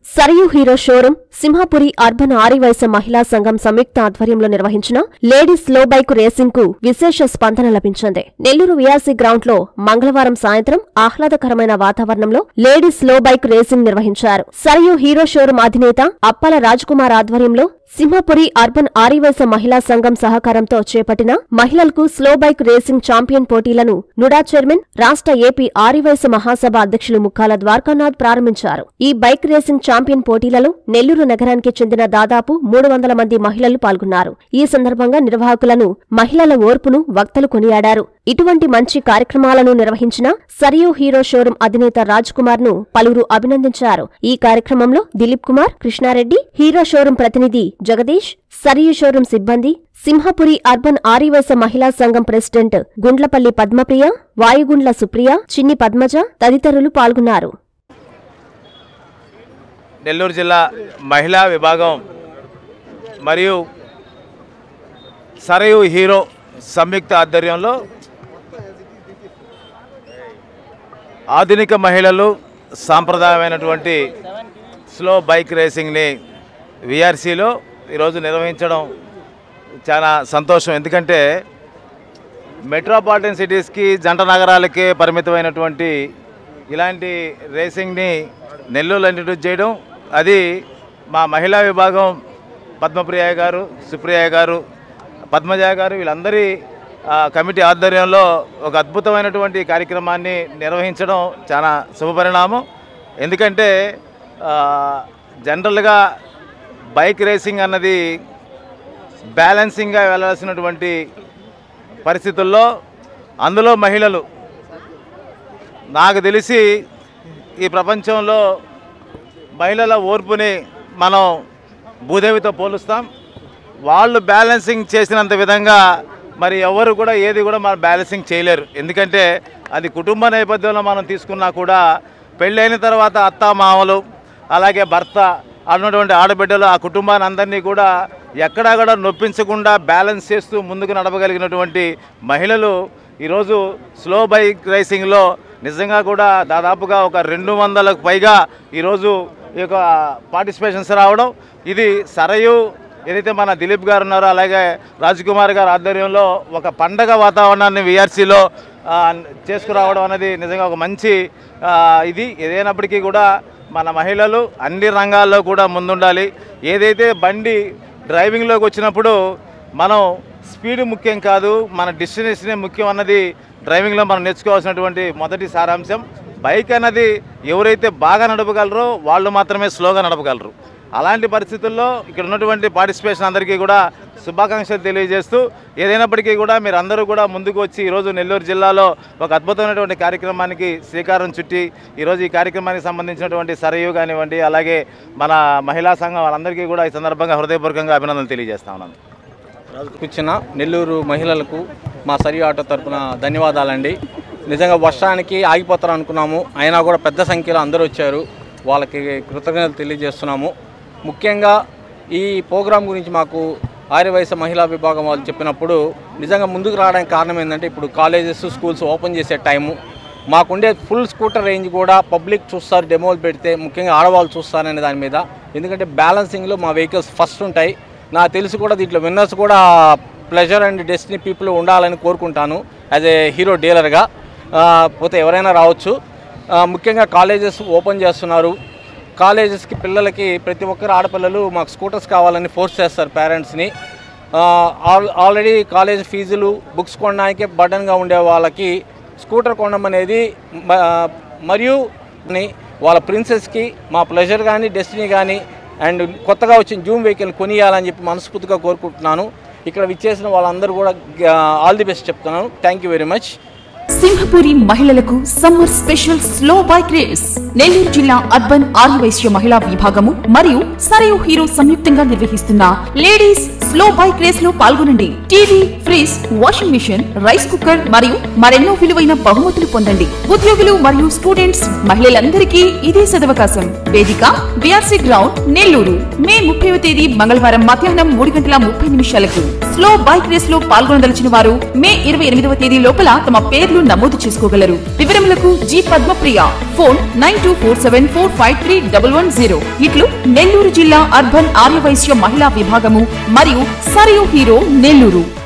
Sarayu Hero showroom Simhapuri urban ఆరివయస మహిళా సంఘం సంయుక్త ఆధ్వర్యంలో నిర్వహించిన లేడీస్ లో బైక్ రేసింగ్ కు విశేష స్పందన లభించింది నెల్లూరు విఆర్సీ గ్రౌండ్ లో మంగళవారం సాయంత్రం ఆహ్లాదకరమైన వాతావరణంలో లేడీస్ లో బైక్ రేసింగ్ నిర్వహించారు సరియు హీరో షోరూం అధినేత అప్పల రాజ్కుమార్ ఆధ్వర్యంలో సింహపురి అర్బన్ ఆరివయస మహిళా సంఘం సహకారంతో చేపట్టిన మహిళలకు స్లో బైక్ రేసింగ్ ఛాంపియన్ పోటీలను నుడా చైర్మన్ రాష్ట్ర ఏపీ ఆరివయస మహాసభ అధ్యక్షులు ముక్కాల ద్వారకానాథ్ ప్రారంభించారు ఈ బైక్ రేసింగ్ ఛాంపియన్ పోటీలలో నెల్లూరు నగరానికి చెందిన దాదాపు మూడు వందల మంది మహిళలు పాల్గొన్నారు ఈ సందర్భంగా నిర్వాహకులను మహిళల ఓర్పును వక్తలు కొనియాడారు ఇటువంటి మంచి కార్యక్రమాలను నిర్వహించిన సరియు హీరో షోరూం అధినేత రాజ్ కుమార్ ను పలువురు అభినందించారు ఈ కార్యక్రమంలో దిలీప్ కుమార్ కృష్ణారెడ్డి హీరో షోరూం ప్రతినిధి జగదీష్ సరియు షోరూం సిబ్బంది సింహపురి అర్బన్ ఆరివైస మహిళా సంఘం ప్రెసిడెంట్ గుండ్లపల్లి పద్మప్రియ వాయుగుండ్ల సుప్రియ చిన్ని పద్మజ తదితరులు పాల్గొన్నారు నెల్లూరు జిల్లా మహిళా విభాగం మరియు సరయు హీరో సంయుక్త ఆధ్వర్యంలో ఆధునిక మహిళలు సాంప్రదాయమైనటువంటి స్లో బైక్ రేసింగ్ని విఆర్సీలో ఈరోజు నిర్వహించడం చాలా సంతోషం ఎందుకంటే మెట్రోపాలిటన్ సిటీస్కి జంట నగరాలకే పరిమితమైనటువంటి ఇలాంటి రేసింగ్ని నెల్లూరులో ఇంట్రడ్యూస్ చేయడం అది మా మహిళా విభాగం పద్మప్రియ గారు సుప్రియ గారు పద్మజ గారు వీళ్ళందరి ఆ, కమిటీ ఆధ్వర్యంలో ఒక అద్భుతమైనటువంటి కార్యక్రమాన్ని నిర్వహించడం చాలా శుభపరిణామం ఎందుకంటే ఆ, జనరల్గా బైక్ రేసింగ్ అన్నది బ్యాలెన్సింగ్గా వెళ్ళాల్సినటువంటి పరిస్థితుల్లో అందులో మహిళలు నాకు తెలిసి ఈ ప్రపంచంలో మహిళల ఓర్పుని మనం భూదేవితో పోలుస్తాం వాళ్ళు బ్యాలెన్సింగ్ చేసినంత విధంగా మరి ఎవరు కూడా ఏది కూడా మనం బ్యాలెన్సింగ్ చేయలేరు ఎందుకంటే అది కుటుంబ నేపథ్యంలో మనం తీసుకున్నా కూడా పెళ్ళైన తర్వాత అత్త మామలు అలాగే భర్త అన్నటువంటి ఆడబిడ్డలు ఆ కుటుంబాన్ని అందరినీ కూడా ఎక్కడా కూడా నొప్పించకుండా బ్యాలెన్స్ చేస్తూ ముందుకు నడపగలిగినటువంటి మహిళలు ఈరోజు స్లో బైక్ రేసింగ్లో నిజంగా కూడా దాదాపుగా ఒక రెండు వందలకు పైగా ఈరోజు ఈ యొక్క పార్టిసిపేషన్స్ రావడం ఇది సరయు ఏదైతే మన దిలీప్ గారు ఉన్నారో అలాగే రాజ్కుమార్ గారు ఆధ్వర్యంలో ఒక పండగ వాతావరణాన్ని విఆర్సీలో చేసుకురావడం అనేది నిజంగా ఒక మంచి ఆ, ఇది ఏదైనప్పటికీ కూడా మన మహిళలు అన్ని రంగాల్లో కూడా ముందుండాలి ఏదైతే బండి డ్రైవింగ్లోకి వచ్చినప్పుడు మనం స్పీడ్ ముఖ్యం కాదు మన డెస్టినేషనే ముఖ్యం అన్నది డ్రైవింగ్లో మనం నేర్చుకోవాల్సినటువంటి మొదటి సారాంశం బైక్ అన్నది ఎవరైతే బాగా నడపగలరో వాళ్ళు మాత్రమే స్లోగా నడపగలరు అలాంటి పరిస్థితుల్లో ఇక్కడ ఉన్నటువంటి పార్టిసిపేషన్ అందరికీ కూడా శుభాకాంక్షలు తెలియజేస్తూ ఏదైనప్పటికీ కూడా మీరు అందరూ కూడా ముందుకు వచ్చి ఈరోజు నెల్లూరు జిల్లాలో ఒక అద్భుతమైనటువంటి కార్యక్రమానికి శ్రీకారం చుట్టి ఈరోజు ఈ కార్యక్రమానికి సంబంధించినటువంటి సరయు కానివ్వండి అలాగే మన మహిళా సంఘం వాళ్ళందరికీ కూడా ఈ సందర్భంగా హృదయపూర్వకంగా అభినందనలు తెలియజేస్తా ఉన్నాను కూర్చున్న నెల్లూరు మహిళలకు మా సరి ఆటో తరపున ధన్యవాదాలండి నిజంగా వర్షానికి ఆగిపోతారు అనుకున్నాము అయినా కూడా పెద్ద సంఖ్యలో అందరూ వచ్చారు వాళ్ళకి కృతజ్ఞతలు తెలియజేస్తున్నాము ముఖ్యంగా ఈ ప్రోగ్రాం గురించి మాకు ఆర్యవయస మహిళా విభాగం వాళ్ళు చెప్పినప్పుడు నిజంగా ముందుకు రావడానికి కారణం ఏంటంటే ఇప్పుడు కాలేజెస్ స్కూల్స్ ఓపెన్ చేసే టైము మాకుండే ఫుల్ స్కూటర్ రేంజ్ కూడా పబ్లిక్ చూస్తారు డెమోలు పెడితే ముఖ్యంగా ఆడవాళ్ళు చూస్తారనే దాని మీద ఎందుకంటే బ్యాలెన్సింగ్లో మా వెహికల్స్ ఫస్ట్ ఉంటాయి నాకు తెలిసి కూడా దీంట్లో విన్నర్స్ కూడా ప్లెజర్ అండ్ డెస్టినీ పీపుల్ ఉండాలని కోరుకుంటాను యాజ్ ఏ హీరో డీలర్గా పోతే ఎవరైనా రావచ్చు ఆ, ముఖ్యంగా కాలేజెస్ ఓపెన్ చేస్తున్నారు కాలేజెస్కి పిల్లలకి ప్రతి ఒక్కరు ఆడపిల్లలు మాకు స్కూటర్స్ కావాలని ఫోర్స్ చేస్తారు పేరెంట్స్ని ఆల్ ఆల్రెడీ కాలేజ్ ఫీజులు బుక్స్ కొనడానికి బర్డన్గా ఉండే వాళ్ళకి స్కూటర్ కొనడం అనేది మ- మరియు ని వాళ్ళ ప్రిన్సెస్కి మా ప్లెజర్ కానీ డెస్టినీ కానీ అండ్ కొత్తగా వచ్చిన జూమ్ వెహికల్ కొనియాలని చెప్పి మనస్ఫూర్తిగా కోరుకుంటున్నాను ఇక్కడ విచ్చేసిన వాళ్ళందరూ కూడా ఆల్ ది బెస్ట్ చెప్తున్నాను thank you very much Simhapuri మహిళలకు summer special slow bike race Nellore జిల్లా అర్బన్ ఆర్యవైశ్య మహిళా విభాగము మరియు సరయు హీరో సంయుక్తంగా నిర్వహిస్తున్న లేడీస్ స్లో బైక్ రేస్ లో పాల్గొనండి TV fridge washing machine rice cooker మరియు మరెన్నో విలువైన బహుమతులు పొందండి ఉద్యోగులు మరియు స్టూడెంట్స్ మహిళలందరికీ ఇదే సదవకాశం వేదిక బిఆర్సీ గ్రౌండ్ నెల్లూరు మే ముప్పైవ తేదీ మంగళవారం మధ్యాహ్నం మూడు గంటల ముప్పై నిమిషాలకు స్లో బైక్ రేస్ లో పాల్గొనదలిచిన వారు మే ఇరవై ఎనిమిదవ తేదీ లోపల తమ పేర్లు నమోదు చేసుకోగలరు వివరములకు G Padmapriya phone nine two four seven four five three double one zero ఇట్లు నెల్లూరు జిల్లా అర్బన్ ఆర్యవైశ్య మహిళా విభాగము మరియు సరియు హీరో నెల్లూరు